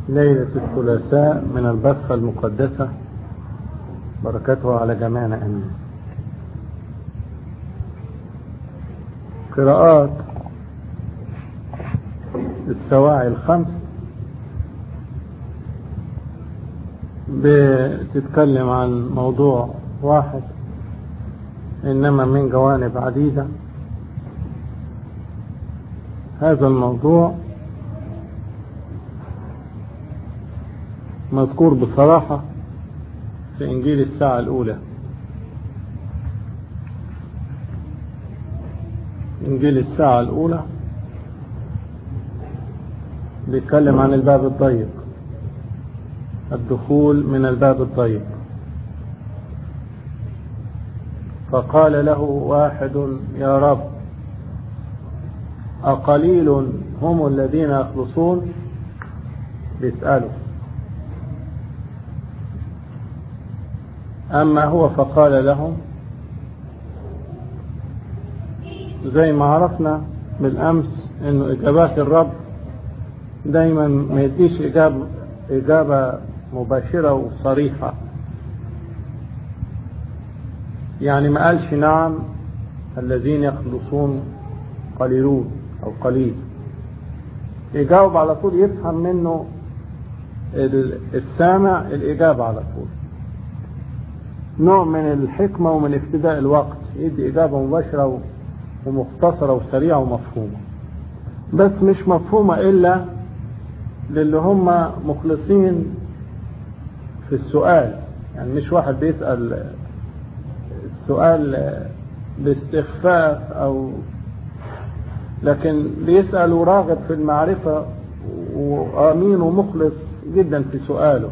ليلة الثلاثاء من البثة المقدسة بركته على جميعنا أمين قراءات السواعي الخمس بتتكلم عن موضوع واحد إنما من جوانب عديدة هذا الموضوع مذكور بصراحة في إنجيل الساعة الأولى إنجيل الساعة الأولى بيتكلم عن الباب الضيق الدخول من الباب الضيق فقال له واحد يا رب أقليل هم الذين يخلصون بيسألوا أما هو فقال لهم زي ما عرفنا بالأمس إنه إجابات الرب دايما ما يديش إجابة, إجابة مباشرة وصريحة يعني ما قالش نعم الذين يخلصون قليلون أو قليل يجاوب على طول يفهم منه السامع الإجابة على طول نوع من الحكمة ومن افتداء الوقت يدي إجابة مباشرة ومختصرة وسريعة ومفهومة بس مش مفهومة إلا للي هم مخلصين في السؤال يعني مش واحد بيسأل السؤال باستخفاف أو لكن بيسأل وراغب في المعرفة وأمين ومخلص جدا في سؤاله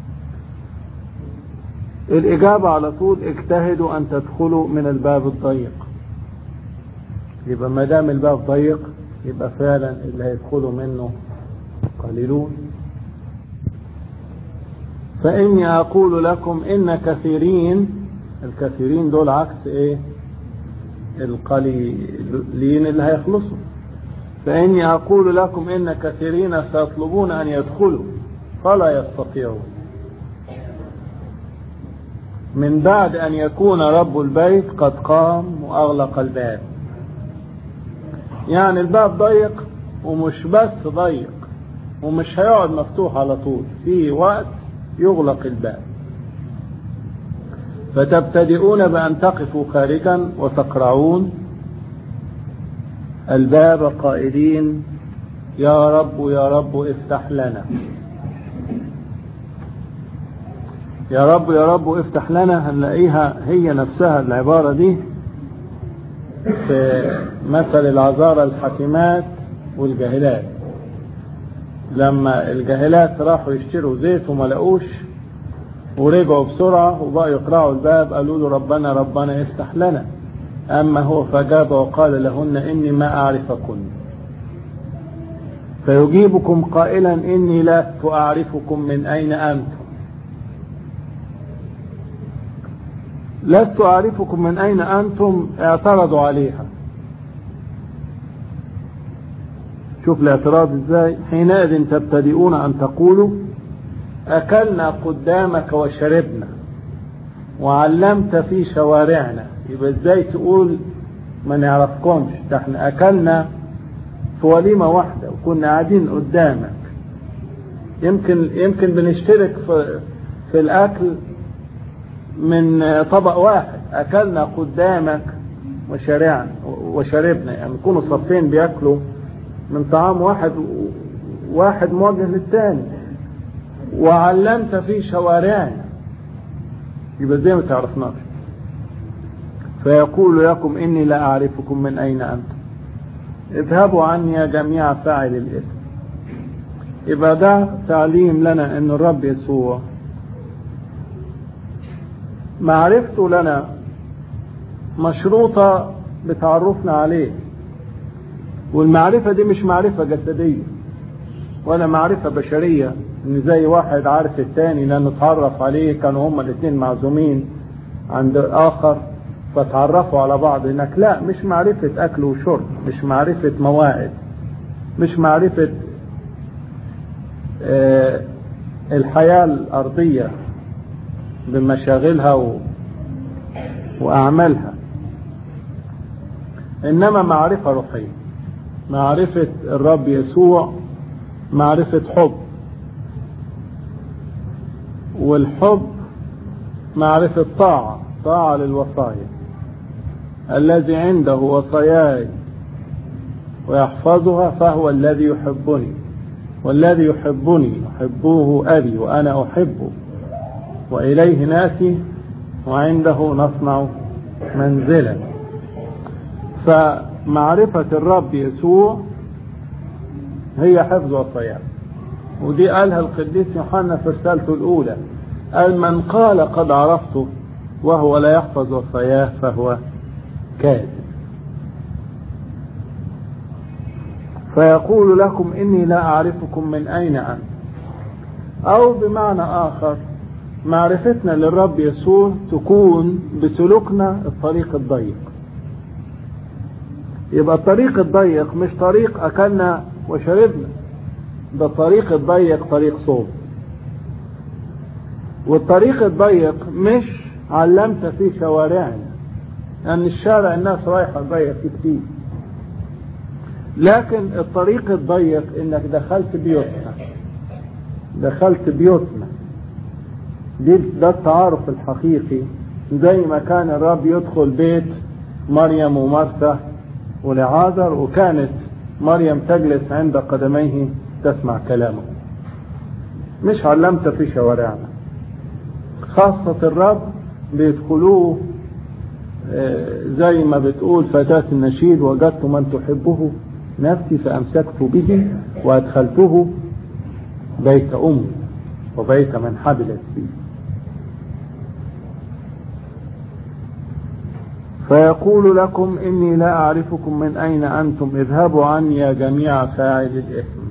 الإجابة على طول اجتهدوا أن تدخلوا من الباب الضيق يبقى ما دام الباب ضيق يبقى فعلا اللي هيدخلوا منه قليلون فإني أقول لكم إن كثيرين الكثيرين دول عكس إيه القليلين اللي هيخلصوا فإني أقول لكم إن كثيرين سيطلبون أن يدخلوا فلا يستطيعون من بعد أن يكون رب البيت قد قام وأغلق الباب يعني الباب ضيق ومش بس ضيق ومش هيقعد مفتوح على طول في وقت يغلق الباب فتبتدئون بأن تقفوا خارجا وتقرعون الباب قائلين يا رب يا رب افتح لنا يا رب يا رب افتح لنا هنلاقيها هي نفسها العبارة دي في مثل العذارى الحكيمات والجاهلات لما الجاهلات راحوا يشتروا زيت وما لقوش ورجعوا بسرعة وبقوا يقرعوا الباب قالوا له ربنا ربنا افتح لنا أما هو فجاب وقال لهن إني ما أعرفكن فيجيبكم قائلا إني لست أعرفكم من أين أنتم لست أعرفكم من أين أنتم اعترضوا عليها شوف الاعتراض ازاي حينئذ تبتدئون أن تقولوا أكلنا قدامك وشربنا وعلمت في شوارعنا يبقى ازاي تقول ما نعرفكمش ده احنا أكلنا في وليمة واحدة وكنا قاعدين قدامك يمكن يمكن بنشترك في, في الأكل من طبق واحد أكلنا قدامك وشرعنا وشربنا يعني يكونوا صفين بياكلوا من طعام واحد واحد موجه للتاني وعلمت في شوارعنا يبقى زي ما تعرفناش فيقول لكم إني لا أعرفكم من أين أنتم اذهبوا عني يا جميع فاعل الإثم يبقى ده تعليم لنا أن الرب يسوع معرفته لنا مشروطة بتعرفنا عليه والمعرفة دي مش معرفة جسدية ولا معرفة بشرية ان زي واحد عارف التاني لانه اتعرف عليه كانوا هما الاثنين معزومين عند اخر فتعرفوا على بعض هناك لا مش معرفة اكل وشرب مش معرفة مواعيد مش معرفة آه الحياة الأرضية بمشاغلها و... وأعمالها إنما معرفة روحية معرفة الرب يسوع معرفة حب والحب معرفة طاعة طاعة للوصايا الذي عنده وصاياي ويحفظها فهو الذي يحبني والذي يحبني يحبه أبي وأنا أحبه وإليه ناتي وعنده نصنع منزلا فمعرفة الرب يسوع هي حفظ وصاياه ودي قالها القديس يوحنا في رسالته الأولى قال من قال قد عرفته وهو لا يحفظ وصاياه فهو كاذب فيقول لكم إني لا أعرفكم من أين أنت أو بمعنى آخر معرفتنا للرب يسوع تكون بسلوكنا الطريق الضيق يبقى الطريق الضيق مش طريق أكلنا وشربنا ده الطريق الضيق طريق صوم والطريق الضيق مش علمت في شوارعنا لأن الشارع الناس رايحة ضيق كتير لكن الطريق الضيق انك دخلت بيوتنا دخلت بيوتنا دي ده التعارف الحقيقي زي ما كان الرب يدخل بيت مريم ومرثا ولعازر وكانت مريم تجلس عند قدميه تسمع كلامه مش علمت في شوارعنا خاصة الرب بيدخلوه زي ما بتقول فتاة النشيد وجدت من تحبه نفسي فأمسكت به وأدخلته بيت أمي وبيت من حبلت بي فيقول لكم إني لا أعرفكم من أين أنتم اذهبوا عني يا جميع فاعل الإثم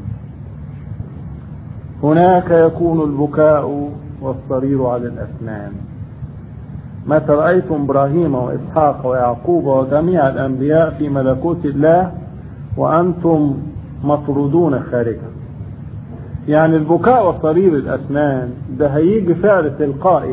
هناك يكون البكاء والصرير على الأسنان متى رأيتم إبراهيم وإسحاق ويعقوب وجميع الأنبياء في ملكوت الله وأنتم مطرودون خارجا يعني البكاء وصرير الأسنان ده هيجي فعل تلقائي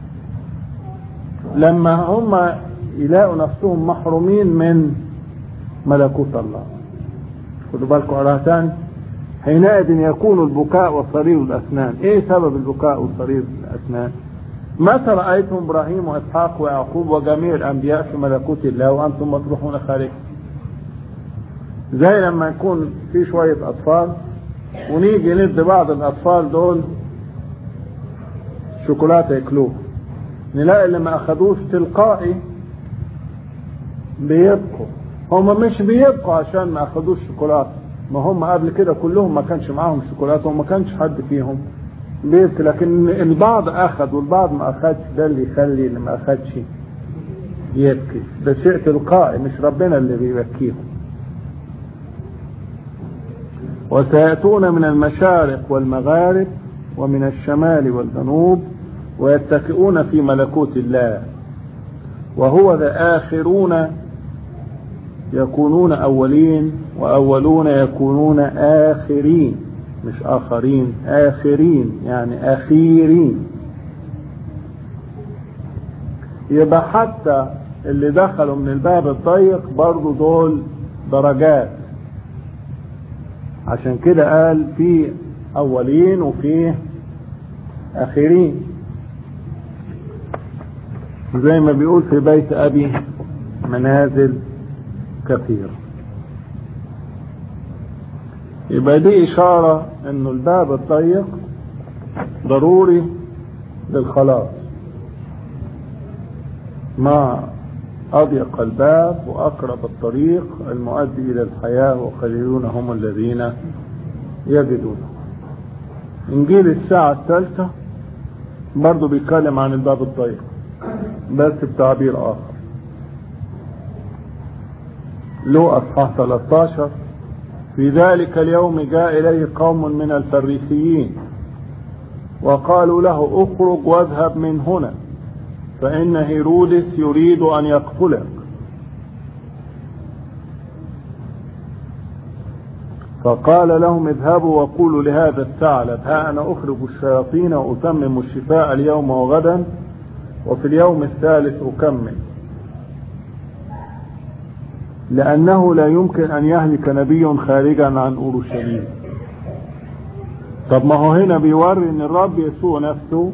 لما هم يلاقوا نفسهم محرومين من ملكوت الله خدوا بالكم على تاني حينئذ يكون البكاء وصرير الأسنان ايه سبب البكاء وصرير الأسنان متى رأيتم إبراهيم وإسحاق ويعقوب وجميع الأنبياء في ملكوت الله وأنتم مطروحون خارجا زي لما يكون في شوية أطفال ونيجي ندي بعض الأطفال دول شوكولاتة ياكلوه نلاقي اللي ما أخدوش تلقائي بيبقوا هم مش بيبقوا عشان ما أخدوش شوكولاتة ما هم قبل كده كلهم ما كانش معاهم شوكولاتة وما كانش حد فيهم بيبكي لكن البعض أخد والبعض ما أخدش ده اللي يخلي اللي ما أخدش يبكي ده شيء تلقائي مش ربنا اللي بيبكيهم وسيأتون من المشارق والمغارب ومن الشمال والجنوب ويتكئون في ملكوت الله وهو ذا آخرون يكونون أولين وأولون يكونون آخرين مش آخرين آخرين يعني أخيرين يبقى حتى اللي دخلوا من الباب الضيق برضو دول درجات عشان كده قال في أولين وفي آخرين زي ما بيقول في بيت أبي منازل كثيرة يبقى دي إشارة إنه الباب الضيق ضروري للخلاص ما أضيق الباب وأقرب الطريق المؤدي إلى الحياة وقليلون هم الذين يجدونه إنجيل الساعة الثالثة برضو بيتكلم عن الباب الضيق بس بتعبير آخر له أصحاح 13 في ذلك اليوم جاء إليه قوم من الفريسيين وقالوا له اخرج واذهب من هنا فإن هيرودس يريد أن يقتلك فقال لهم اذهبوا وقولوا لهذا الثعلب ها أنا أخرج الشياطين وأتمم الشفاء اليوم وغدا وفي اليوم الثالث أكمل لأنه لا يمكن أن يهلك نبي خارجا عن أورشليم طب ما هو هنا بيوري ان الرب يسوع نفسه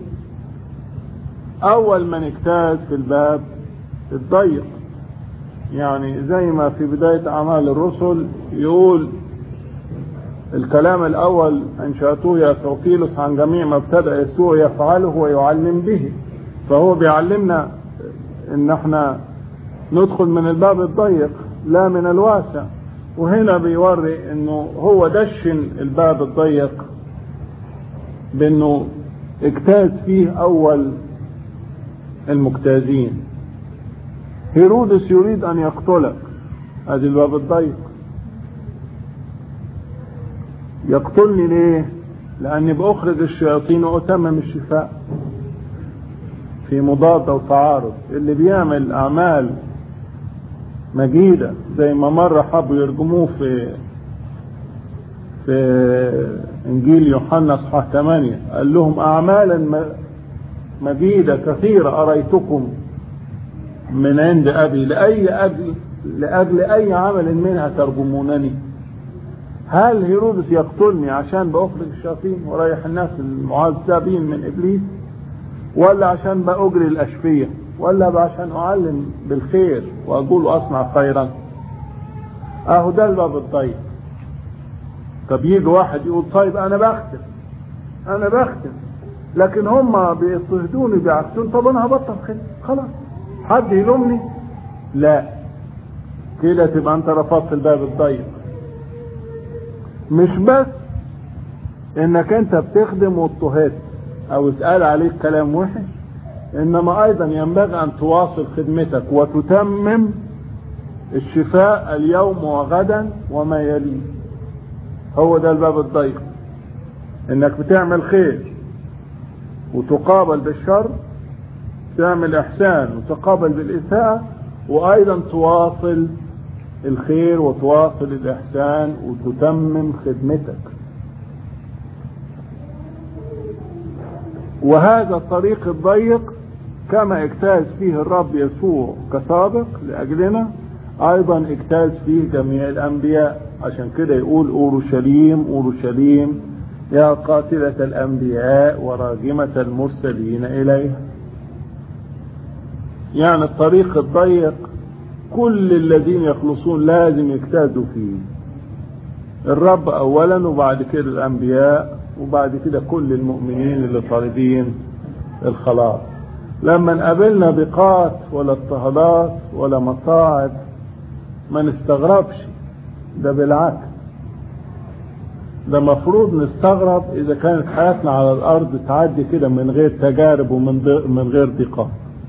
اول من اجتاز في الباب الضيق يعني زي ما في بداية اعمال الرسل يقول الكلام الاول انشأتوه يا ثوفيلوس عن جميع ما ابتدأ يسوع يفعله ويعلم به فهو بيعلمنا ان احنا ندخل من الباب الضيق لا من الواسع وهنا بيوري انه هو دشن الباب الضيق بانه اجتاز فيه اول المجتازين هيرودس يريد ان يقتلك ادي الباب الضيق يقتلني ليه لاني باخرج الشياطين واتمم الشفاء في مضادة وتعارض اللي بيعمل اعمال مجيدة زي ما مرة حبوا يرجموه في في انجيل يوحنا اصحاح 8 قال لهم اعمالا مجيدة كثيرة اريتكم من عند ابي لاي اجل لاجل اي عمل منها ترجمونني هل هيرودس يقتلني عشان باخرج الشياطين ورايح الناس المعذبين من ابليس ولا عشان باجري الاشفيه ولا عشان اعلم بالخير واقول اصنع خيرا اهو ده الباب الضيق طب يجي واحد يقول طيب انا بختم انا بختم لكن هم بيضطهدوني بيعكسون طب انا هبطل خير خلاص حد يلومني لا كده تبقى انت رفضت الباب الضيق مش بس انك انت بتخدم واضطهدت او اتقال عليك كلام وحش انما ايضا ينبغي ان تواصل خدمتك وتتمم الشفاء اليوم وغدا وما يليه هو ده الباب الضيق انك بتعمل خير وتقابل بالشر تعمل احسان وتقابل بالاساءة وايضا تواصل الخير وتواصل الاحسان وتتمم خدمتك وهذا الطريق الضيق كما اجتاز فيه الرب يسوع كسابق لاجلنا ايضا اجتاز فيه جميع الانبياء عشان كده يقول اورشليم اورشليم يا قاتلة الانبياء وراجمة المرسلين اليها يعني الطريق الضيق كل الذين يخلصون لازم يجتازوا فيه الرب اولا وبعد كده الانبياء وبعد كده كل المؤمنين اللي طالبين الخلاص لما نقابلنا ضيقات ولا اضطهادات ولا مصاعب ما نستغربش ده بالعكس ده مفروض نستغرب اذا كانت حياتنا على الارض تعدي كده من غير تجارب ومن من غير ضيقات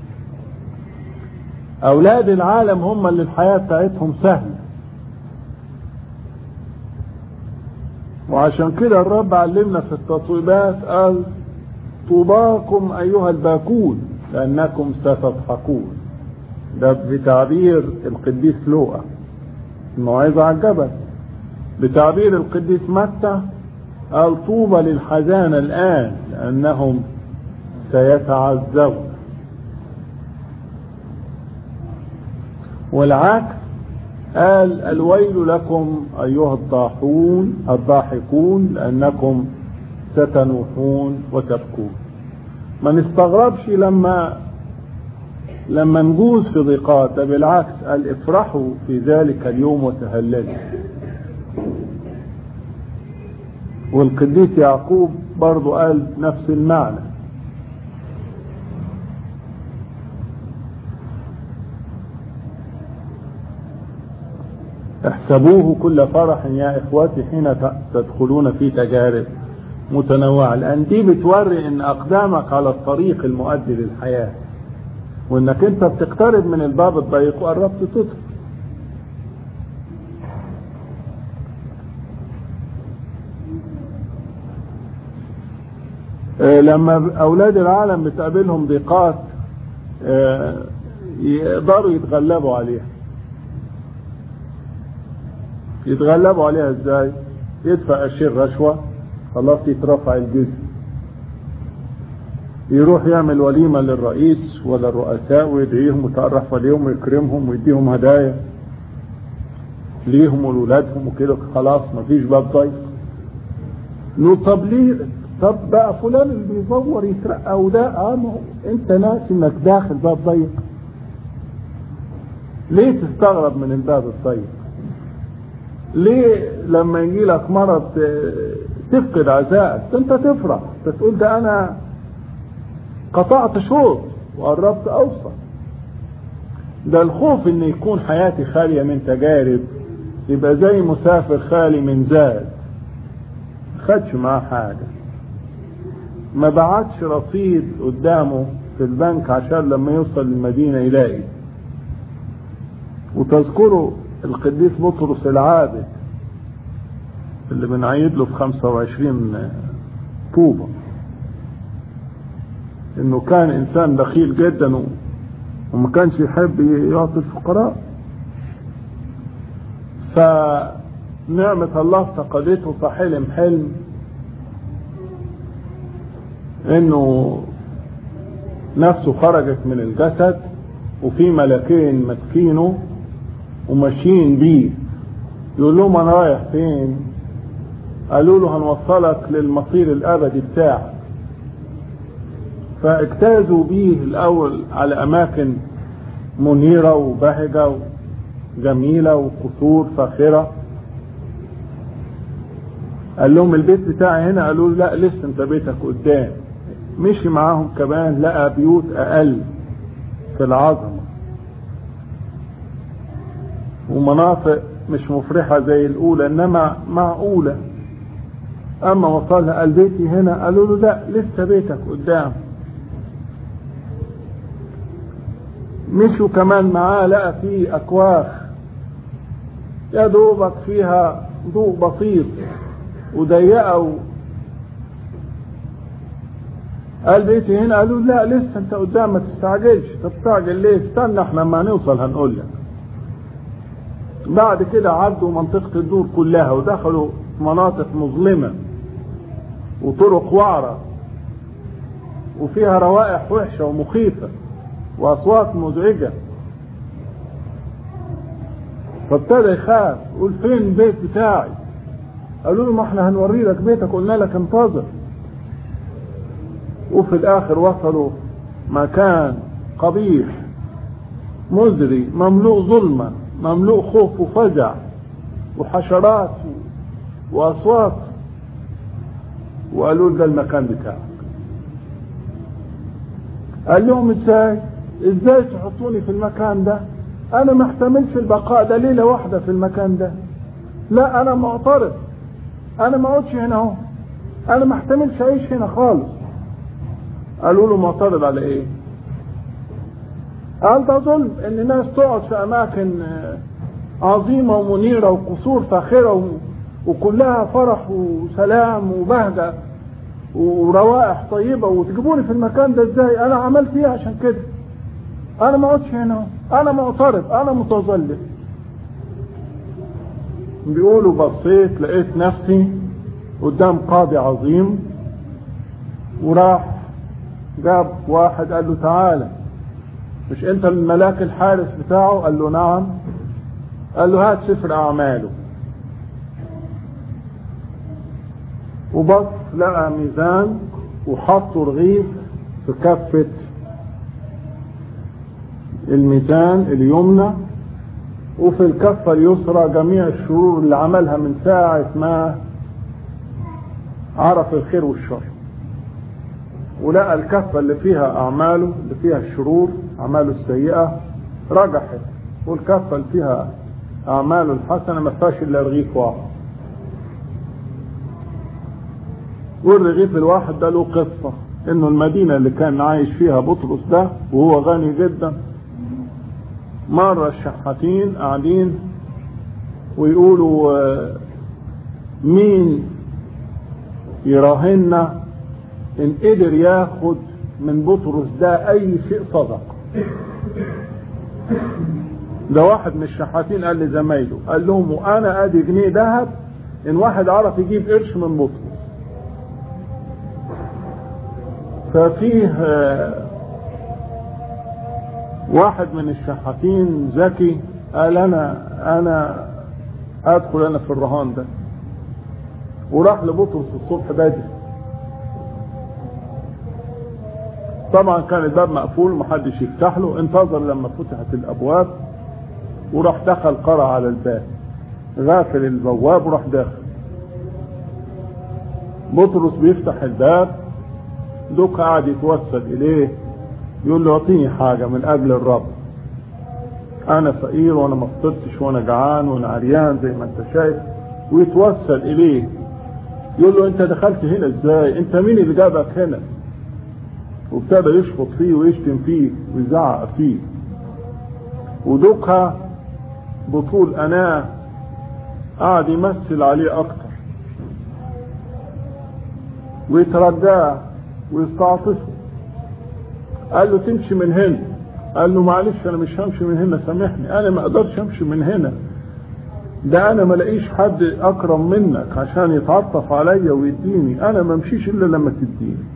اولاد العالم هم اللي الحياه بتاعتهم سهله وعشان كده الرب علمنا في التطويبات قال طوباكم ايها الباكون لانكم ستضحكون ده بتعبير القديس لوقا الموعظة على الجبل بتعبير القديس متى قال طوبى للحزانة الآن لأنهم سيتعذبون والعكس قال الويل لكم أيها الضاحون الضاحكون لأنكم ستنوحون وتبكون ما نستغربش لما لما نجوز في ضيقات ده بالعكس قال افرحوا في ذلك اليوم وتهللوا والقديس يعقوب برضو قال نفس المعنى احسبوه كل فرح يا اخواتي حين تدخلون في تجارب متنوعة لان دي بتوري ان اقدامك على الطريق المؤدي للحياة وانك انت بتقترب من الباب الضيق وقربت تدخل آه لما اولاد العالم بتقابلهم ضيقات آه يقدروا يتغلبوا عليها يتغلبوا عليها ازاي يدفع قرشين رشوة خلاص يترفع الجزء يروح يعمل وليمة للرئيس ولا الرؤساء ويدعيهم ويتعرف عليهم ويكرمهم ويديهم هدايا ليهم ولولادهم وكده خلاص مفيش باب ضيق له طب ليه طب بقى فلان اللي بيزور يترقى وده اه ما هو انت ناسي انك داخل باب ضيق ليه تستغرب من الباب الضيق ليه لما يجي لك مرض تفقد عزائك انت تفرح تقول ده انا قطعت شوط وقربت اوصل ده الخوف ان يكون حياتي خالية من تجارب يبقى زي مسافر خالي من زاد خدش معاه حاجة ما بعتش رصيد قدامه في البنك عشان لما يوصل المدينة يلاقي وتذكروا القديس بطرس العابد اللي بنعيد له في 25 طوبة انه كان انسان بخيل جدا وما كانش يحب يعطي الفقراء فنعمة الله افتقدته فحلم حلم انه نفسه خرجت من الجسد وفي ملكين ماسكينه وماشيين بيه يقول لهم انا رايح فين قالوا له هنوصلك للمصير الابدي بتاعك فاجتازوا بيه الاول على اماكن منيره وبهجه وجميله وقصور فاخره قال لهم البيت بتاعي هنا قالوا له لا لسه انت بيتك قدام مشي معاهم كمان لقى بيوت اقل في العظمه ومناطق مش مفرحة زي الأولى إنما معقولة أما وصلها قال بيتي هنا قالوا له لا لسه بيتك قدام مشوا كمان معاه لقى فيه أكواخ يا دوبك فيها ضوء بسيط وضيقة و... قال بيتي هنا قالوا لا لسه انت قدام ما تستعجلش تستعجل ليه استنى احنا لما نوصل هنقول لك بعد كده عدوا منطقة الدور كلها ودخلوا مناطق مظلمة وطرق وعرة وفيها روائح وحشة ومخيفة وأصوات مزعجة فابتدى يخاف يقول فين البيت بتاعي قالوا له ما احنا هنوري لك بيتك قلنا لك انتظر وفي الاخر وصلوا مكان قبيح مزري مملوء ظلمه مملوء خوف وفزع وحشرات واصوات وقالوا ده المكان بتاعك قال لهم ازاي ازاي تحطوني في المكان ده انا ما احتملش البقاء ده ليله واحده في المكان ده لا انا معترض انا ما اقعدش هنا اهو انا ما احتملش اعيش هنا خالص قالوا له معترض على ايه قال ده ظلم ان الناس تقعد في اماكن عظيمة ومنيرة وقصور فاخرة وكلها فرح وسلام وبهجة وروائح طيبة وتجيبوني في المكان ده ازاي انا عملت ايه عشان كده انا ما اقعدش هنا انا معترض انا متظلم بيقولوا بصيت لقيت نفسي قدام قاضي عظيم وراح جاب واحد قال له تعالى مش انت الملاك الحارس بتاعه قال له نعم قال له هات سفر اعماله وبص لقى ميزان وحطوا رغيف في كفة الميزان اليمنى وفي الكفة اليسرى جميع الشرور اللي عملها من ساعة ما عرف الخير والشر ولقى الكفة اللي فيها أعماله اللي فيها الشرور أعماله السيئة رجحت والكفة اللي فيها أعماله الحسنة ما فيهاش إلا رغيف واحد والرغيف الواحد ده له قصة إنه المدينة اللي كان عايش فيها بطرس ده وهو غني جدا مرة الشحاتين قاعدين ويقولوا مين يراهنا ان قدر ياخد من بطرس ده اي شيء صدق ده واحد من الشحاتين قال لزمايله قال لهم وانا ادي جنيه ذهب ان واحد عرف يجيب قرش من بطرس ففيه واحد من الشحاتين ذكي قال انا انا ادخل انا في الرهان ده وراح لبطرس الصبح بدري طبعا كان الباب مقفول محدش يفتح له انتظر لما فتحت الابواب وراح دخل قرع على الباب غافل البواب وراح داخل بطرس بيفتح الباب دوك قاعد يتوسل اليه يقول له اعطيني حاجة من اجل الرب انا فقير وانا ما فطرتش وانا جعان وانا عريان زي ما انت شايف ويتوسل اليه يقول له انت دخلت هنا ازاي انت مين اللي جابك هنا وابتدى يشفط فيه ويشتم فيه ويزعق فيه ودوكها بطول اناه قعد يمثل عليه اكتر ويترجاه ويستعطفه قال له تمشي من هنا قال له معلش انا مش همشي من هنا سامحني انا ما اقدرش امشي من هنا ده انا ما لاقيش حد اكرم منك عشان يتعطف عليا ويديني انا ما امشيش الا لما تديني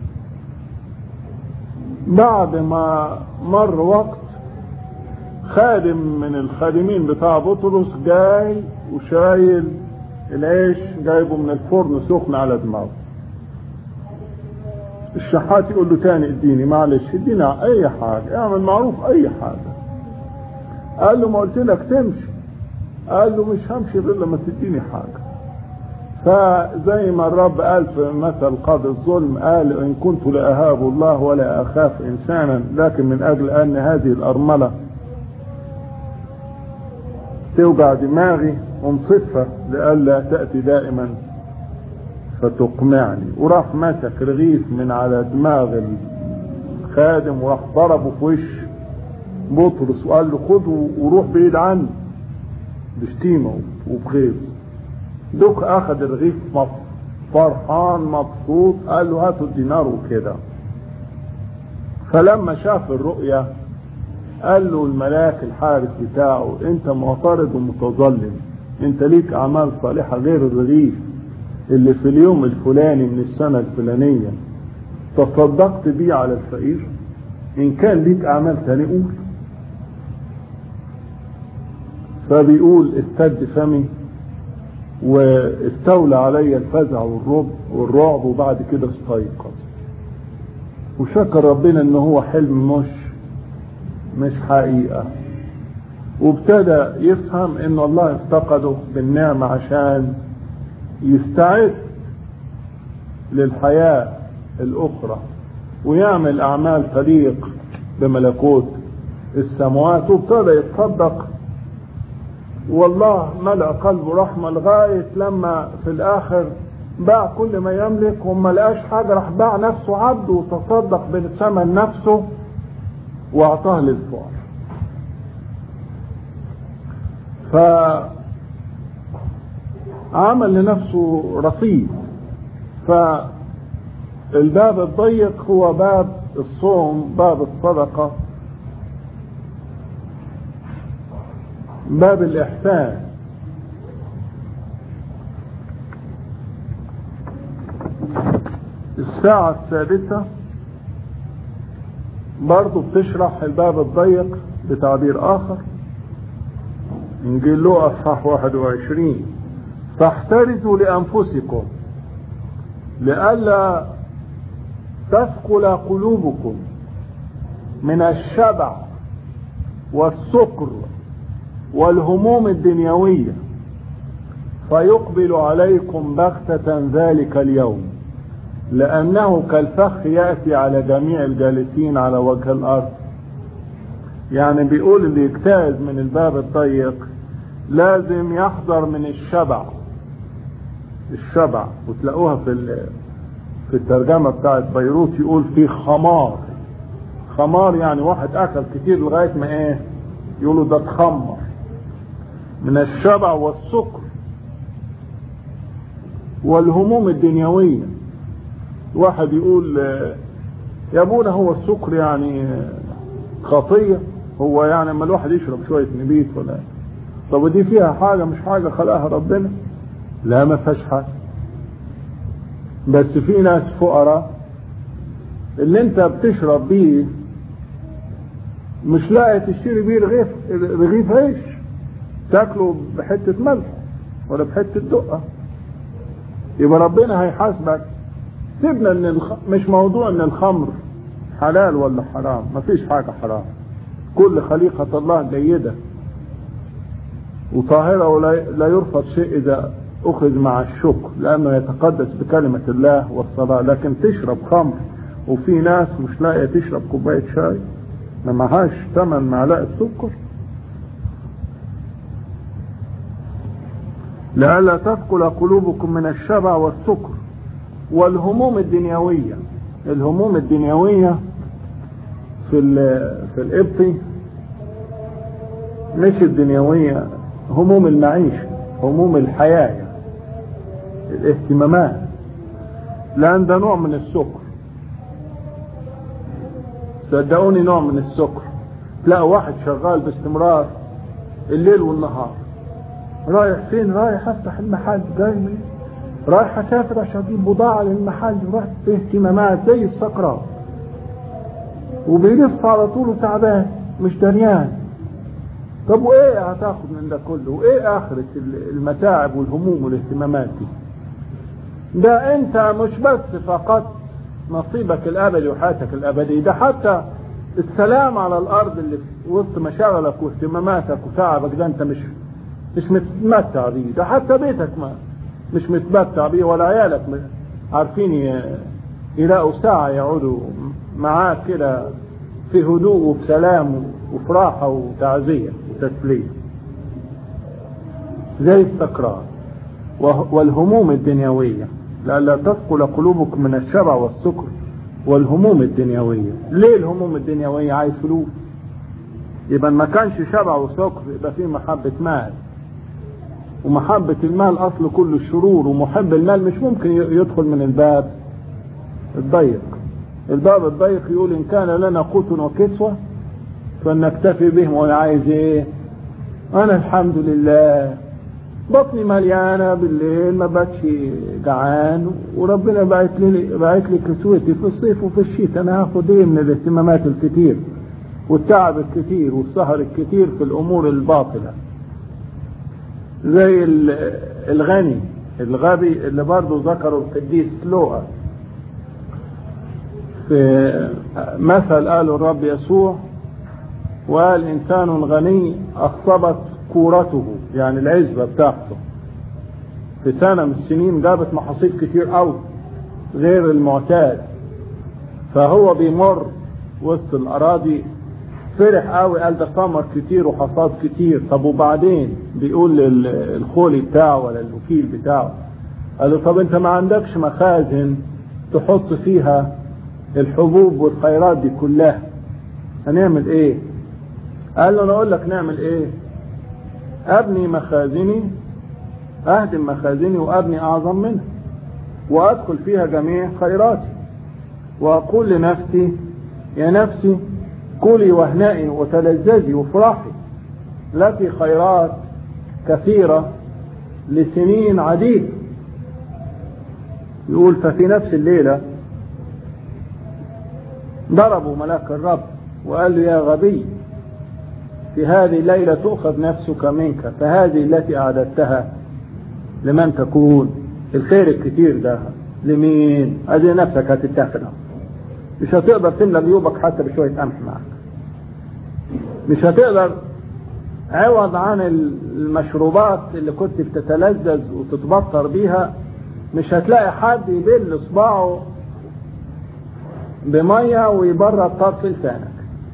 بعد ما مر وقت خادم من الخادمين بتاع بطرس جاي وشايل العيش جايبه من الفرن سخن على دماغه الشحات يقول له تاني اديني معلش ادينا اي حاجة اعمل معروف اي حاجة قال له ما قلت لك تمشي قال له مش همشي غير لما تديني حاجة فزي ما الرب قال في مثل قاضي الظلم قال ان كنت لاهاب الله ولا اخاف انسانا لكن من اجل ان هذه الارملة توجع دماغي انصفها لئلا تأتي دائما فتقمعني وراح مسك رغيف من على دماغ الخادم وراح ضربه في وش بطرس وقال له خده وروح بعيد عني بشتيمه وبغيظ دوك اخذ الرغيف فرحان مبسوط قال له هاتوا الدينار وكده فلما شاف الرؤية قال له الملاك الحارس بتاعه انت معترض ومتظلم انت ليك اعمال صالحة غير الرغيف اللي في اليوم الفلاني من السنة الفلانية تصدقت بيه على الفقير ان كان ليك اعمال تاني قول فبيقول استد فمي واستولى علي الفزع والرعب والرعب وبعد كده استيقظ وشكر ربنا ان هو حلم مش مش حقيقة وابتدى يفهم ان الله افتقده بالنعمة عشان يستعد للحياة الاخرى ويعمل اعمال تليق بملكوت السماوات وابتدى يتصدق والله ملأ قلبه رحمة لغاية لما في الآخر باع كل ما يملك وما لقاش حاجة راح باع نفسه عبد وتصدق بثمن نفسه وأعطاه للفقراء فعمل لنفسه رصيد فالباب الضيق هو باب الصوم باب الصدقه باب الإحسان الساعة السادسة برضو بتشرح الباب الضيق بتعبير آخر إنجيل لوقا اصحاح 21 فاحترزوا لأنفسكم لئلا تثقل قلوبكم من الشبع والسكر والهموم الدنيوية فيقبل عليكم بغتة ذلك اليوم لأنه كالفخ يأتي على جميع الجالسين على وجه الأرض يعني بيقول اللي يجتاز من الباب الضيق لازم يحذر من الشبع الشبع وتلاقوها في في الترجمة بتاعت بيروت يقول في خمار خمار يعني واحد أكل كتير لغاية ما إيه يقولوا ده اتخمر من الشبع والسكر والهموم الدنيوية واحد يقول يا ابونا هو السكر يعني خطية هو يعني اما الواحد يشرب شوية نبيت ولا طب ودي فيها حاجة مش حاجة خلقها ربنا لا ما فيهاش حاجة بس في ناس فقراء اللي انت بتشرب بيه مش لاقي تشتري بيه رغيف رغيف عيش تاكله بحتة ملح ولا بحتة دقة يبقى ربنا هيحاسبك سيبنا ان الخ... مش موضوع ان الخمر حلال ولا حرام مفيش حاجة حرام كل خليقة الله جيدة وطاهرة ولا لا يرفض شيء إذا أخذ مع الشكر لأنه يتقدس بكلمة الله والصلاة لكن تشرب خمر وفي ناس مش لاقية تشرب كوباية شاي ما معهاش ثمن معلقة سكر لئلا تثقل قلوبكم من الشبع والسكر والهموم الدنيوية الهموم الدنيوية في في القبطي مش الدنيوية هموم المعيشة هموم الحياة يعني. الاهتمامات لأن ده نوع من السكر صدقوني نوع من السكر تلاقوا واحد شغال باستمرار الليل والنهار رايح فين رايح افتح المحل جاي من رايح اسافر عشان اجيب بضاعه للمحل رحت في اهتمامات زي السكران وبيلف على طول وتعبان مش دريان طب وايه هتاخد من ده كله وايه اخرة المتاعب والهموم والاهتمامات دي ده انت مش بس فقط نصيبك الابدي وحياتك الابدية ده حتى السلام على الارض اللي في وسط مشاغلك واهتماماتك وتعبك ده انت مش مش متمتع بيه ده حتى بيتك ما مش متمتع بيه ولا عيالك عارفين يلاقوا ساعة يقعدوا معاك كده في هدوء وفي سلام وفي راحة وتعزية وتسلية زي السكران والهموم الدنيوية لئلا تثقل قلوبكم من الشبع والسكر والهموم الدنيوية ليه الهموم الدنيوية عايز فلوس يبقى ما كانش شبع وسكر يبقى فيه محبة مال ومحبة المال أصل كل الشرور ومحب المال مش ممكن يدخل من الباب الضيق الباب الضيق يقول إن كان لنا قوت وكسوة فلنكتفي بهم وأنا عايز إيه أنا الحمد لله بطني مليانة بالليل ما باتش جعان وربنا بعت لي بعت لي كسوتي في الصيف وفي الشتاء أنا هاخد إيه من الاهتمامات الكتير والتعب الكتير والسهر الكتير في الأمور الباطلة زي الغني الغبي اللي برضه ذكره القديس لوقا في مثل قاله الرب يسوع وقال إنسان غني أخصبت كورته يعني العزبة بتاعته في سنة من السنين جابت محاصيل كتير قوي غير المعتاد فهو بيمر وسط الأراضي فرح قوي قال ده ثمر كتير وحصاد كتير طب وبعدين بيقول للخولي بتاعه ولا الوكيل بتاعه قال له طب انت ما عندكش مخازن تحط فيها الحبوب والخيرات دي كلها هنعمل ايه قال له انا اقول لك نعمل ايه ابني مخازني اهدم مخازني وابني اعظم منها وادخل فيها جميع خيراتي واقول لنفسي يا نفسي كلي واهنئي وتلذذي وافرحي لك خيرات كثيرة لسنين عديدة يقول ففي نفس الليلة ضربوا ملاك الرب وقال له يا غبي في هذه الليلة تؤخذ نفسك منك فهذه التي أعددتها لمن تكون الخير الكتير ده لمين هذه نفسك هتتاخد مش هتقدر تملى جيوبك حتى بشوية قمح معك مش هتقدر عوض عن المشروبات اللي كنت بتتلذذ وتتبطر بيها مش هتلاقي حد يبل صباعه بمية ويبرد طرف لسانك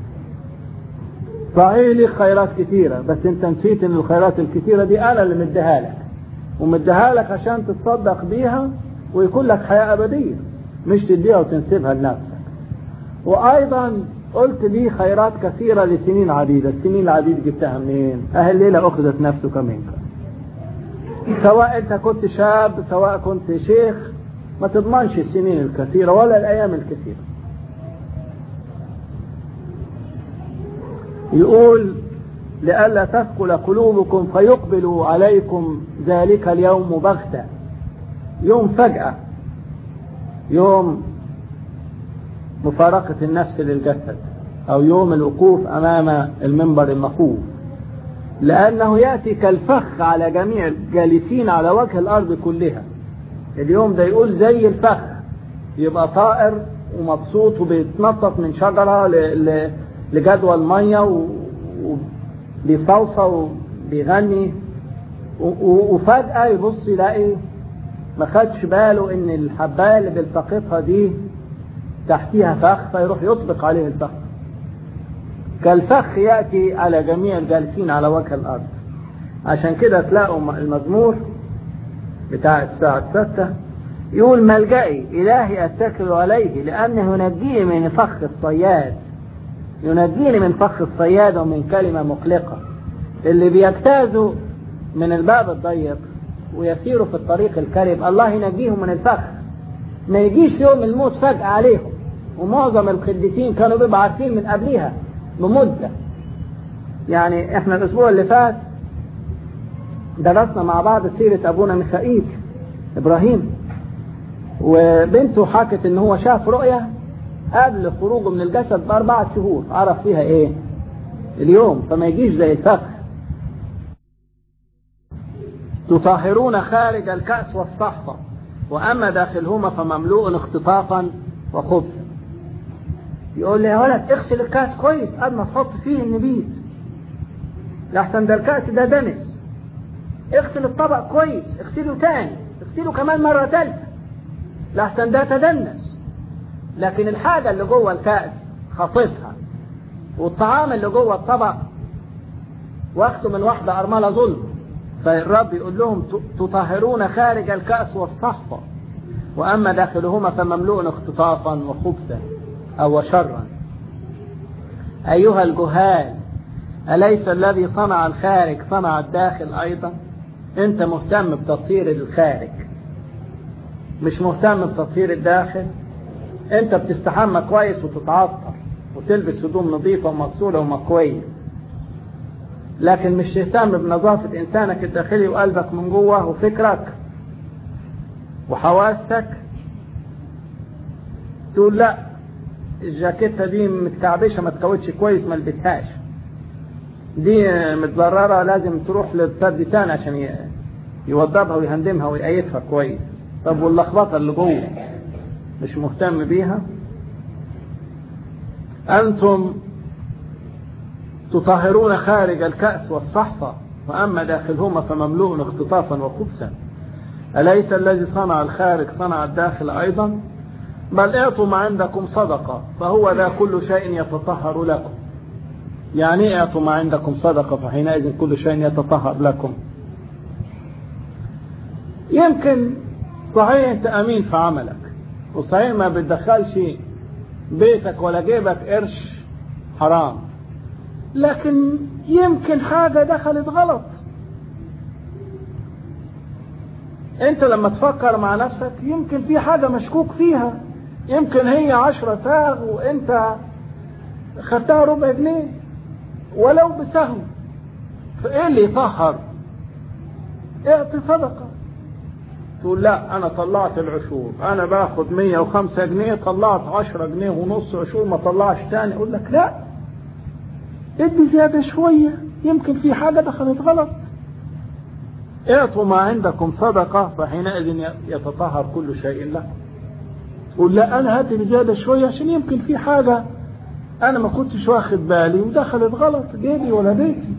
صحيح لي خيرات كتيرة بس انت نسيت ان الخيرات الكتيرة دي انا اللي مديها لك ومديها لك عشان تتصدق بيها ويكون لك حياة ابدية مش تديها وتنسبها لنفسك وايضا قلت لي خيرات كثيرة لسنين عديدة السنين العديدة جبتها منين اهل الليلة اخذت نفسك منك سواء انت كنت شاب سواء كنت شيخ ما تضمنش السنين الكثيرة ولا الايام الكثيرة يقول لئلا تثقل قلوبكم فيقبل عليكم ذلك اليوم بغتة يوم فجأة يوم مفارقة النفس للجسد أو يوم الوقوف أمام المنبر المخوف لأنه يأتي كالفخ على جميع الجالسين على وجه الأرض كلها اليوم ده يقول زي الفخ يبقى طائر ومبسوط وبيتنطط من شجرة لجدول مية وبيصوصى وبيغني وفجأة يبص يلاقي ما خدش باله ان الحباية اللي بيلتقطها دي تحتيها فخ فيروح يطبق عليه الفخ كالفخ يأتي على جميع الجالسين على وجه الأرض عشان كده تلاقوا المزمور بتاع الساعة الستة يقول ملجئي إلهي أتكل عليه لأنه ينجيني من فخ الصياد ينجيني من فخ الصياد ومن كلمة مقلقة اللي بيجتازوا من الباب الضيق ويسيروا في الطريق الكرب الله ينجيهم من الفخ ما يجيش يوم الموت فجأة عليهم ومعظم القديسين كانوا بيبقوا عارفين من قبلها بمدة يعني احنا الاسبوع اللي فات درسنا مع بعض سيرة ابونا ميخائيل ابراهيم وبنته حكت ان هو شاف رؤية قبل خروجه من الجسد باربعة شهور عرف فيها ايه اليوم فما يجيش زي الفخ تطهرون خارج الكأس والصحفة وأما داخلهما فمملوء اختطافا وخبثا يقول لي يا ولد اغسل الكأس كويس قبل ما تحط فيه النبيذ لحسن ده الكأس ده دنس اغسل الطبق كويس اغسله تاني اغسله كمان مرة تالتة لحسن ده تدنس لكن الحاجة اللي جوه الكأس خاطفها والطعام اللي جوه الطبق واخده من واحدة أرملة ظلم فالرب يقول لهم تطهرون خارج الكأس والصحفة وأما داخلهما فمملوء اختطافا وخبثا أو شرا أيها الجهال أليس الذي صنع الخارج صنع الداخل أيضا أنت مهتم بتطهير الخارج مش مهتم بتطهير الداخل أنت بتستحمى كويس وتتعطر وتلبس هدوم نظيفة ومغسولة ومكوية لكن مش تهتم بنظافة إنسانك الداخلي وقلبك من جوه وفكرك وحواسك تقول لا الجاكيتة دي متكعبشة ما تكوتش كويس ما لبسهاش دي متضررة لازم تروح للفرد تاني عشان يوضبها ويهندمها ويقيتها كويس طب واللخبطة اللي جوه مش مهتم بيها أنتم تطهرون خارج الكأس والصحفة وأما داخلهما فمملوء اختطافا وخبثا أليس الذي صنع الخارج صنع الداخل أيضا بل اعطوا ما عندكم صدقة فهو ذا كل شيء يتطهر لكم يعني اعطوا ما عندكم صدقة فحينئذ كل شيء يتطهر لكم يمكن صحيح انت امين في عملك وصحيح ما بتدخلش بيتك ولا جيبك قرش حرام لكن يمكن حاجة دخلت غلط انت لما تفكر مع نفسك يمكن في حاجة مشكوك فيها يمكن هي عشرة ساغ وانت خدتها ربع جنيه ولو بسهم فايه اللي يطهر اعطي صدقة تقول لا انا طلعت العشور انا باخد 105 جنيه طلعت 10 جنيه ونص عشور ما طلعش تاني اقول لك لا ادي زيادة شوية يمكن في حاجة دخلت غلط اعطوا ما عندكم صدقة فحينئذ يتطهر كل شيء له تقول لا انا هاتي زيادة شوية عشان يمكن في حاجة انا ما كنتش واخد بالي ودخلت غلط جيبي ولا بيتي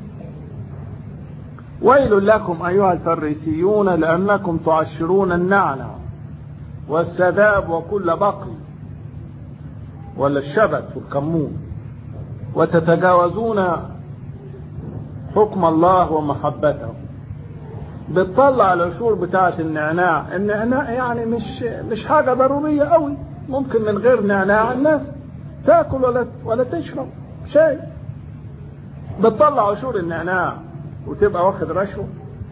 ويل لكم ايها الفريسيون لانكم تعشرون النعنع والسذاب وكل بقل ولا الشبت والكمون وتتجاوزون حكم الله ومحبته بتطلع العشور بتاعة النعناع النعناع يعني مش مش حاجة ضرورية قوي ممكن من غير نعناع الناس تاكل ولا ولا تشرب شاي بتطلع عشور النعناع وتبقى واخد رشوة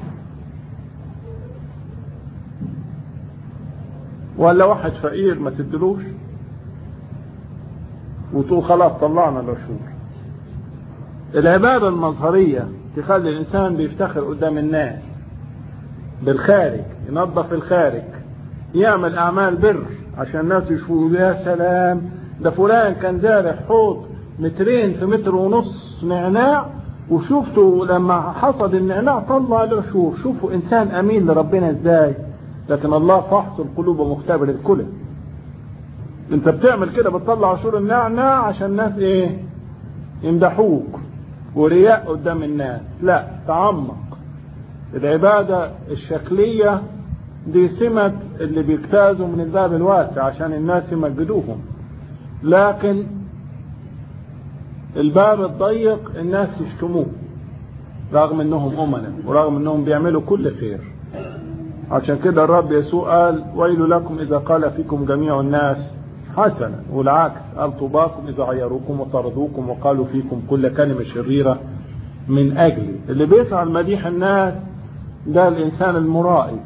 ولا واحد فقير ما تدلوش وتقول خلاص طلعنا العشور العبادة المظهرية تخلي الإنسان بيفتخر قدام الناس بالخارج ينظف الخارج يعمل أعمال بر عشان الناس يشوفوا يا سلام ده فلان كان زارع حوض مترين في متر ونص نعناع وشفته لما حصد النعناع طلع له شوف شوفوا إنسان أمين لربنا إزاي لكن الله فحص القلوب ومختبر الكل انت بتعمل كده بتطلع عشور النعناع عشان الناس ايه يمدحوك ورياء قدام الناس لا تعمق العبادة الشكلية دي سمة اللي بيجتازوا من الباب الواسع عشان الناس يمجدوهم لكن الباب الضيق الناس يشتموه رغم انهم امنا ورغم انهم بيعملوا كل خير عشان كده الرب يسوع قال ويل لكم اذا قال فيكم جميع الناس حسنا والعكس قال طوباكم اذا عيروكم وطردوكم وقالوا فيكم كل كلمه شريره من اجلي اللي بيسعى لمديح الناس ده الانسان المرائي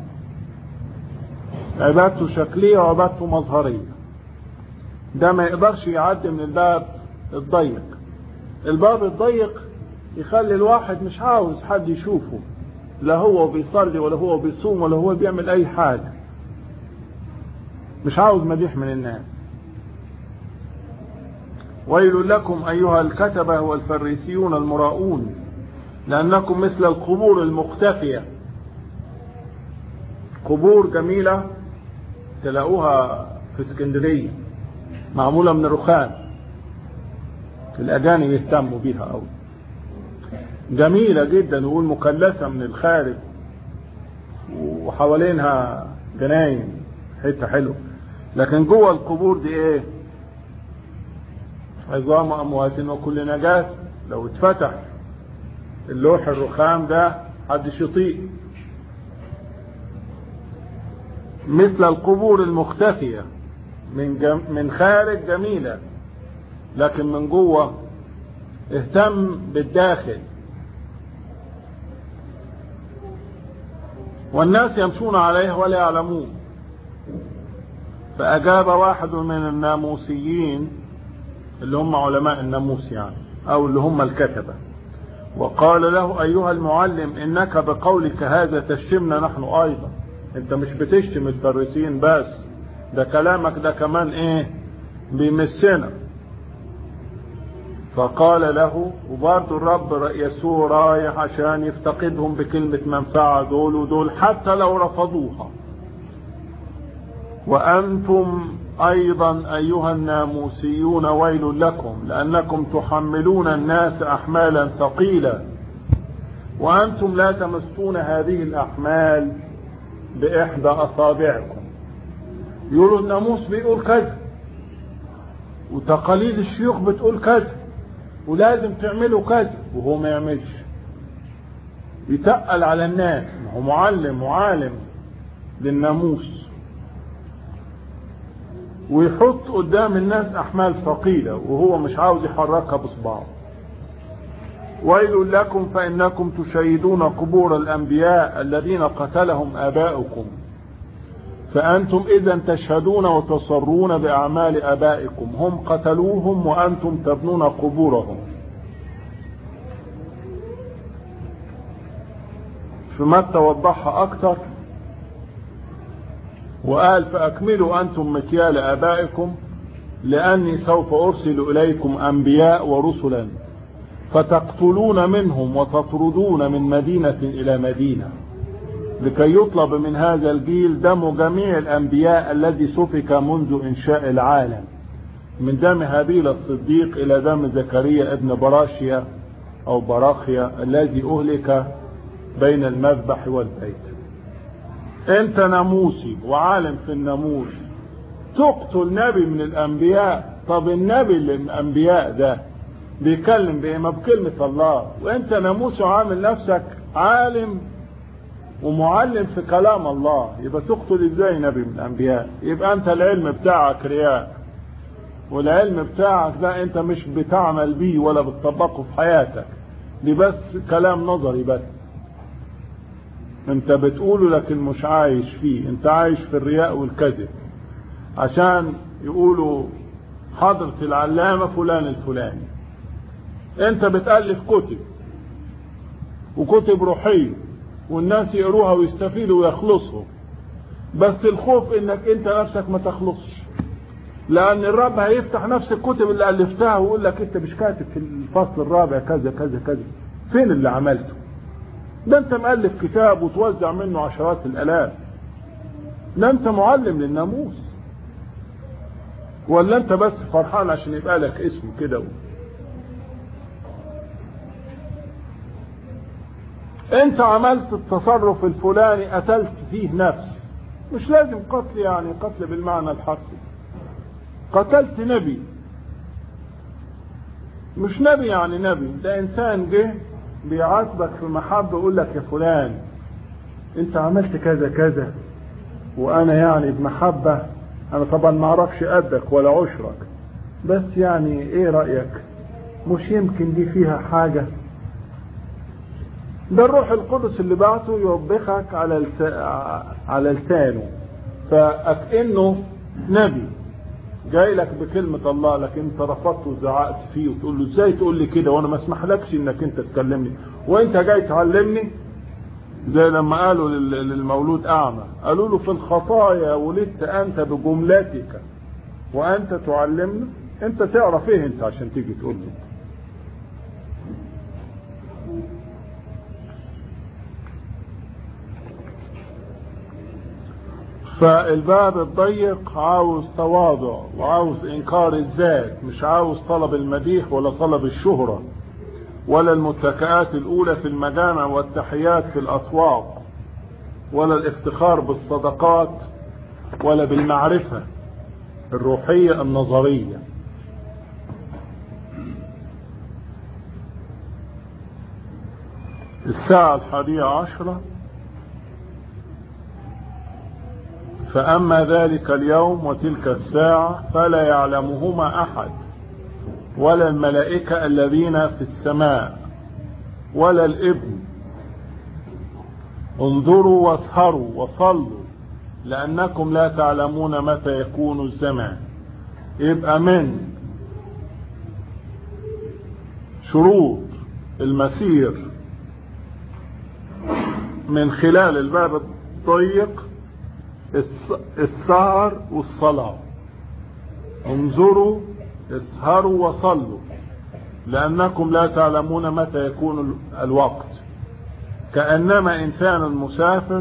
عبادته شكليه وعبادته مظهريه ده ما يقدرش يعدي من الباب الضيق الباب الضيق يخلي الواحد مش عاوز حد يشوفه لا هو بيصلي ولا هو بيصوم ولا هو بيعمل اي حاجه مش عاوز مديح من الناس ويل لكم ايها الكتبه والفريسيون المراؤون لانكم مثل القبور المختفيه قبور جميله تلاقوها في اسكندريه معموله من الرخام الاجانب يهتموا بيها قوي جميله جدا والمكلسه من الخارج وحوالينها جناين حته حلوه لكن جوه القبور دي ايه عظام اموات وكل نجاة لو اتفتح اللوح الرخام ده محدش يطيق مثل القبور المختفيه من جم من خارج جميله لكن من جوه اهتم بالداخل والناس يمشون عليه ولا يعلمون فأجاب واحد من الناموسيين اللي هم علماء الناموس يعني أو اللي هم الكتبة وقال له أيها المعلم إنك بقولك هذا تشتمنا نحن أيضا أنت مش بتشتم الفريسيين بس ده كلامك ده كمان إيه بيمسنا فقال له وبرضه الرب يسوع رايح عشان يفتقدهم بكلمة منفعة دول ودول حتى لو رفضوها وأنتم أيضا أيها الناموسيون ويل لكم لأنكم تحملون الناس أحمالا ثقيلة وأنتم لا تمسون هذه الأحمال بإحدى أصابعكم يقولوا الناموس بيقول كذا وتقاليد الشيوخ بتقول كذا ولازم تعملوا كذا وهو ما يعملش يتقل على الناس ما هو معلم وعالم للناموس ويحط قدام الناس احمال ثقيله وهو مش عاوز يحركها بصباعه ويل لكم فانكم تشيدون قبور الانبياء الذين قتلهم اباؤكم فانتم اذا تشهدون وتصرون باعمال ابائكم هم قتلوهم وانتم تبنون قبورهم في متى وضحها اكتر وقال فأكملوا أنتم مكيال آبائكم لأني سوف أرسل إليكم أنبياء ورسلا فتقتلون منهم وتطردون من مدينة إلى مدينة لكي يطلب من هذا الجيل دم جميع الأنبياء الذي سفك منذ إنشاء العالم من دم هابيل الصديق إلى دم زكريا ابن براشيا أو براخيا الذي أهلك بين المذبح والبيت انت ناموسي وعالم في الناموس تقتل نبي من الانبياء طب النبي اللي من الانبياء ده بيتكلم بايه ما بكلمة الله وانت ناموسي وعامل نفسك عالم ومعلم في كلام الله يبقى تقتل ازاي نبي من الانبياء يبقى انت العلم بتاعك رياء والعلم بتاعك ده انت مش بتعمل بيه ولا بتطبقه في حياتك دي بس كلام نظري بس انت بتقوله لكن مش عايش فيه انت عايش في الرياء والكذب عشان يقولوا حضرة العلامة فلان الفلاني انت بتألف كتب وكتب روحية والناس يقروها ويستفيدوا ويخلصوا بس الخوف انك انت نفسك ما تخلصش لان الرب هيفتح نفس الكتب اللي الفتها ويقول لك انت مش كاتب في الفصل الرابع كذا كذا كذا فين اللي عملته ده انت مؤلف كتاب وتوزع منه عشرات الالاف ده انت معلم للناموس ولا انت بس فرحان عشان يبقى لك اسم كده انت عملت التصرف الفلاني قتلت فيه نفس مش لازم قتل يعني قتل بالمعنى الحرفي قتلت نبي مش نبي يعني نبي ده انسان جه بيعاتبك في محبة يقول لك يا فلان انت عملت كذا كذا وانا يعني بمحبة انا طبعا ما اعرفش قدك ولا عشرك بس يعني ايه رأيك مش يمكن دي فيها حاجة ده الروح القدس اللي بعته يوبخك على لس... على لسانه فأكنه نبي جاي لك بكلمة الله لكن انت رفضت وزعقت فيه وتقول له ازاي تقول لي كده وانا ما اسمحلكش انك انت تكلمني وانت جاي تعلمني زي لما قالوا للمولود اعمى قالوا له في الخطايا ولدت انت بجملتك وانت تعلمنا انت تعرف ايه انت عشان تيجي تقول لي فالباب الضيق عاوز تواضع وعاوز انكار الذات مش عاوز طلب المديح ولا طلب الشهرة ولا المتكئات الاولى في المجامع والتحيات في الاسواق ولا الافتخار بالصدقات ولا بالمعرفة الروحية النظرية الساعة الحادية عشرة فأما ذلك اليوم وتلك الساعة فلا يعلمهما أحد ولا الملائكة الذين في السماء ولا الابن انظروا واسهروا وصلوا لأنكم لا تعلمون متى يكون الزمان يبقى من شروط المسير من خلال الباب الضيق السهر والصلاة انظروا اسهروا وصلوا لأنكم لا تعلمون متى يكون الوقت كأنما إنسان مسافر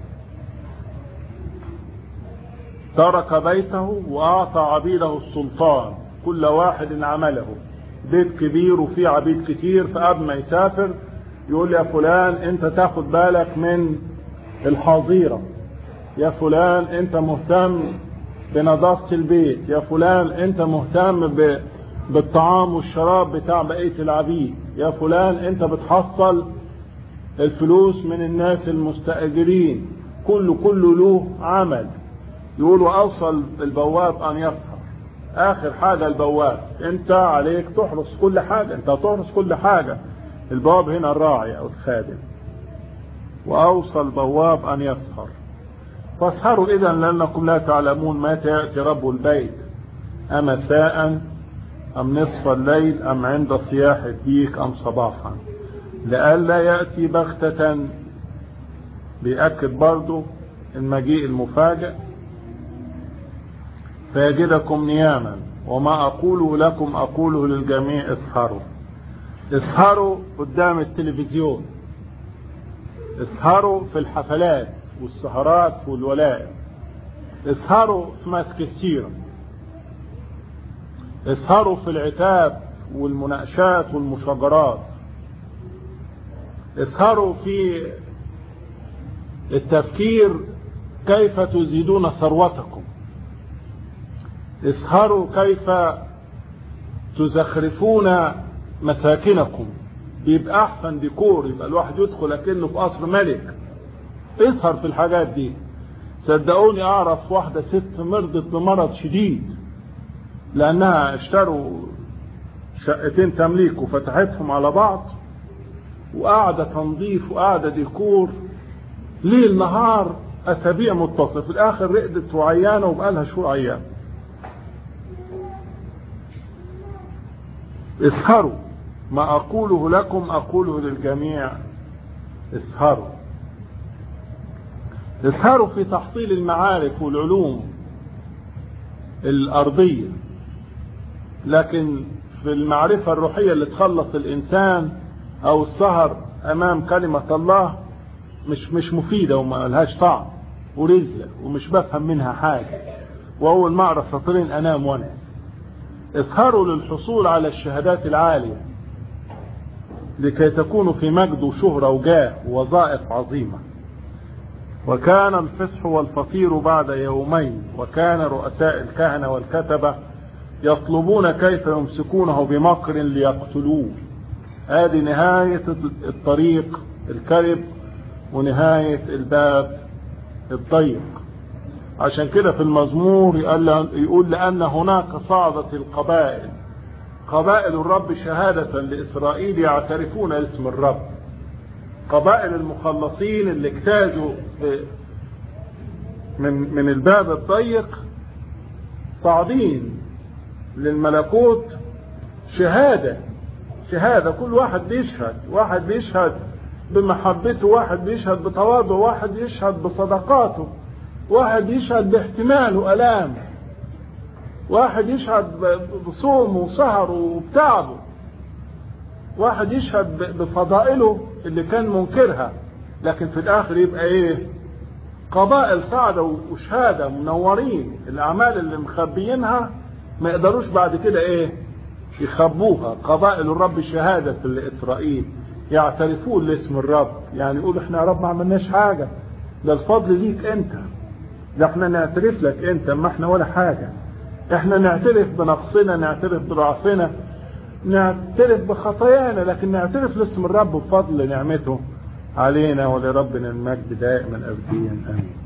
ترك بيته وأعطى عبيده السلطان كل واحد عمله بيت كبير وفيه عبيد كتير فقبل ما يسافر يقول يا فلان انت تاخد بالك من الحظيره يا فلان انت مهتم بنظافة البيت يا فلان انت مهتم ب... بالطعام والشراب بتاع بقية العبيد يا فلان انت بتحصل الفلوس من الناس المستأجرين كل كل له عمل يقولوا اوصل البواب ان يسهر اخر حاجة البواب انت عليك تحرس كل حاجة انت هتحرس كل حاجة البواب هنا الراعي او الخادم واوصل البواب ان يسهر فاسهروا اذا لانكم لا تعلمون متى ياتي رب البيت امساء ام نصف الليل ام عند صياح الديك ام صباحا لئلا ياتي بغتة بيأكد برضه المجيء المفاجئ فيجدكم نياما وما اقوله لكم اقوله للجميع اسهروا اسهروا قدام التلفزيون اسهروا في الحفلات والسهرات والولائم اسهروا في مسك السيرة اسهروا في العتاب والمناقشات والمشاجرات اسهروا في التفكير كيف تزيدون ثروتكم اسهروا كيف تزخرفون مساكنكم بيبقى احسن ديكور يبقى الواحد يدخل اكنه في قصر ملك اسهر في الحاجات دي صدقوني اعرف واحدة ست مرضت بمرض شديد لانها اشتروا شقتين تمليك وفتحتهم على بعض وقاعدة تنظيف وقاعدة ديكور ليل نهار اسابيع متصل في الاخر رقدت وعيانة وبقالها شهور عيانة اسهروا ما أقوله لكم أقوله للجميع اسهروا اسهروا في تحصيل المعارف والعلوم الأرضية لكن في المعرفة الروحية اللي تخلص الإنسان أو السهر أمام كلمة الله مش مش مفيدة وما لهاش طعم ورزلة ومش بفهم منها حاجة وأول ما أعرف سطرين أنام وأنعس اسهروا للحصول على الشهادات العالية لكي تكونوا في مجد وشهرة وجاه ووظائف عظيمة وكان الفصح والفطير بعد يومين وكان رؤساء الكهنة والكتبة يطلبون كيف يمسكونه بمكر ليقتلوه هذه نهاية الطريق الكرب ونهاية الباب الضيق عشان كده في المزمور يقول لأن هناك صعدت القبائل قبائل الرب شهادة لإسرائيل يعترفون اسم الرب قبائل المخلصين اللي اجتازوا من من الباب الضيق صاعدين للملكوت شهادة شهادة كل واحد بيشهد واحد بيشهد بمحبته واحد بيشهد بتواضعه واحد يشهد بصدقاته واحد يشهد باحتماله ألامه واحد يشهد بصومه وسهره وبتعبه واحد يشهد بفضائله اللي كان منكرها لكن في الاخر يبقى ايه قبائل صعدة وشهادة منورين الاعمال اللي مخبيينها ما يقدروش بعد كده ايه يخبوها قبائل الرب شهادة لإسرائيل يعترفون لاسم الرب يعني يقول احنا يا رب ما عملناش حاجة ده الفضل ليك انت ده احنا نعترف لك انت ما احنا ولا حاجة احنا نعترف بنقصنا نعترف بضعفنا نعترف بخطايانا لكن نعترف لاسم الرب بفضل نعمته علينا ولربنا المجد دائما ابديا امين